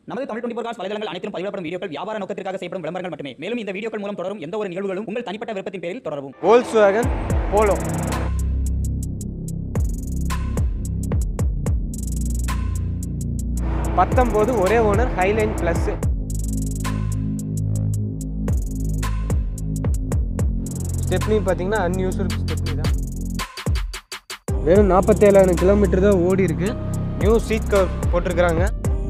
நமது Tamil twenty cos வலைதளங்கள் அனைத்தும் பதிவிடப்படும் வீடியோக்கள் வியாபார நோக்கத்திற்காக செய்யப்படும் விளம்பரங்கள் மட்டுமே மேலும் இந்த வீடியோக்கள் மூலம் தொடரும் எந்த ஒரு நிகழ்வுகளும் உங்கள் தனிப்பட்ட விருப்பத்தின் பேரில் தொடரவும் வோல்ஸ் வேகன் போலோ பத்தொம்போது ஒரே ஓனர் ஹைலைன் ப்ளஸ் ஸ்டெப்னி பார்த்தீங்கன்னா அன்யூஸ்டு ஸ்டெப்னி தான் வெறும் நாற்பத்தேழாயிரம் கிலோமீட்டர் தான் ஓடி இருக்கு நியூ சீட் கவர் போட்டிருக்கிறாங்க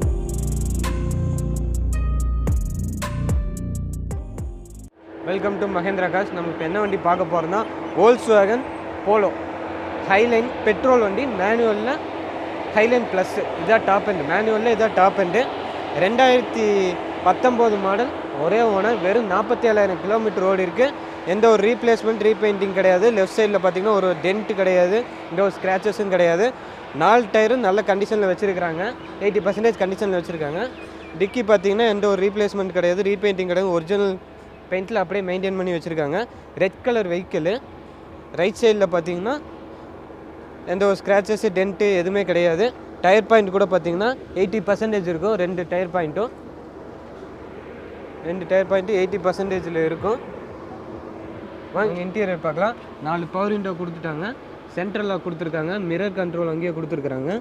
வெல்கம் டு மகேந்திரா காஸ் நம்ம இப்போ என்ன வண்டி பார்க்க போகிறோம்னா Volkswagen Polo Highline petrol வண்டி மேனுவலில் ஹைலைன் ப்ளஸ் இதான் டாப் எண்டு மேனுவலில் இதான் டாப் எண்டு ரெண்டாயிரத்தி பத்தொம்போது மாடல் ஒரே ஓனர் வெறும் நாற்பத்தி ஏழாயிரம் கிலோமீட்டர் ஓடி இருக்கு எந்த ஒரு ரீப்ளேஸ்மெண்ட் ரீபெயிண்டிங் கிடையாது லெஃப்ட் சைடில் பார்த்தீங்கன்னா ஒரு டென்ட் கிடையாது எந்த ஒரு ஸ்க்ராச்சஸும் கிடையாது நாலு டயரும் நல்ல கண்டிஷனில் வச்சுருக்காங்க எயிட்டி பர்சன்டேஜ் கண்டிஷனில் வச்சுருக்காங்க டிக்கி பார்த்தீங்கன்னா எந்த ஒரு ரீப்ளேஸ்மெண்ட் கிடையாது ரீபெயிண்டிங் கிடையாது ஒரிஜினல் பெயிண்டில் அப்படியே மெயின்டைன் பண்ணி வச்சுருக்காங்க ரெட் கலர் வெஹிக்கிள் ரைட் சைடில் பார்த்தீங்கன்னா எந்த ஒரு ஸ்க்ராச்சஸ் டென்ட்டு எதுவுமே கிடையாது டயர் பாயிண்ட் கூட பார்த்தீங்கன்னா எயிட்டி பர்சன்டேஜ் இருக்கும் ரெண்டு டயர் பாயிண்ட்டும் ரெண்டு டயர் பாயிண்ட்டு எயிட்டி பர்சன்டேஜில் இருக்கும் வாங்க இன்டீரியர் பார்க்கலாம் நாலு பவர் விண்டோ கொடுத்துட்டாங்க சென்ட்ரலாக கொடுத்துருக்காங்க மிரர் கண்ட்ரோல் அங்கேயே கொடுத்துருக்குறாங்க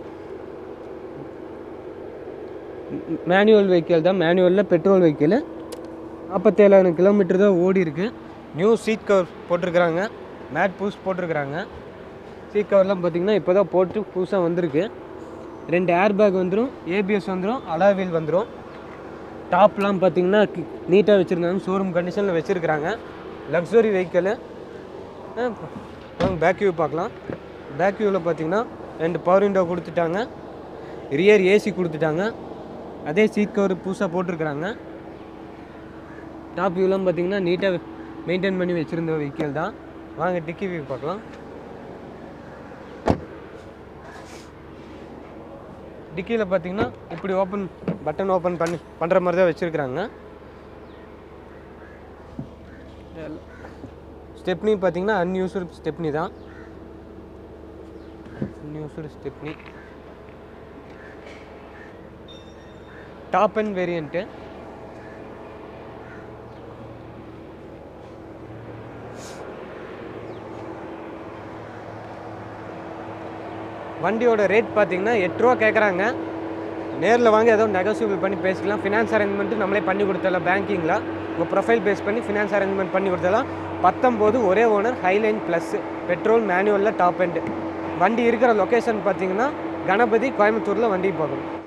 மேனுவல் வெஹிக்கிள் தான் மேனுவலில் பெட்ரோல் வெஹிக்கிள் நாற்பத்தேழாயிரம் கிலோமீட்டர் தான் ஓடி இருக்கு நியூ சீட் கவர் போட்டிருக்கிறாங்க மேட் பூஸ் போட்டிருக்கிறாங்க சீட் கவர்லாம் பார்த்தீங்கன்னா இப்போ தான் போட்டு புதுசாக வந்திருக்கு ரெண்டு ஏர் பேக் வந்துடும் ஏபிஎஸ் வந்துடும் அலாவீல் வந்துடும் டாப்லாம் பார்த்தீங்கன்னா நீட்டாக வச்சுருந்தாங்க ஷோரூம் கண்டிஷனில் வச்சுருக்குறாங்க லக்ஸுரி வெஹிக்கிள் பேக் வியூ பார்க்கலாம் பேக் வியூவில் பார்த்தீங்கன்னா ரெண்டு பவர் விண்டோ கொடுத்துட்டாங்க ரியர் ஏசி கொடுத்துட்டாங்க அதே சீட் கவர் புதுசாக போட்டிருக்கிறாங்க டாப் வியூலாம் பார்த்தீங்கன்னா நீட்டாக மெயின்டைன் பண்ணி வச்சுருந்த வெஹிக்கிள் தான் வாங்க டிக்கி வியூ பார்க்கலாம் டிக்கியில் பார்த்தீங்கன்னா இப்படி ஓப்பன் பட்டன் ஓப்பன் பண்ணி பண்ணுற மாதிரி தான் வச்சுருக்குறாங்க ஸ்டெப்னி பார்த்தீங்கன்னா அன்யூஸ்டு ஸ்டெப்னி தான் unused stepney top and variant வண்டியோட ரேட் பார்த்தீங்கன்னா எட்டு ரூபா கேட்குறாங்க நேரில் வாங்கி ஏதோ நெகோசியபிள் பண்ணி பேசிக்கலாம் ஃபினான்ஸ் அரேஞ்ச்மெண்ட்டு நம்மளே பண்ணி கொடுத்தலாம் பேங்கிங்கில் உங்கள் ப்ரொஃபைல் பேஸ் பண்ணி ஃபினான்ஸ் அரேஞ்ச்மெண்ட் பண்ணி கொடுத்தலாம் பத்தொம்போது ஒரே ஓனர் ஹைலைன் ப்ளஸ் பெட்ரோல் மேனுவலில் டாப் எண்டு வண்டி இருக்கிற லொக்கேஷன் பார்த்தீங்கன்னா கணபதி கோயம்புத்தூரில் வண்டி போகணும்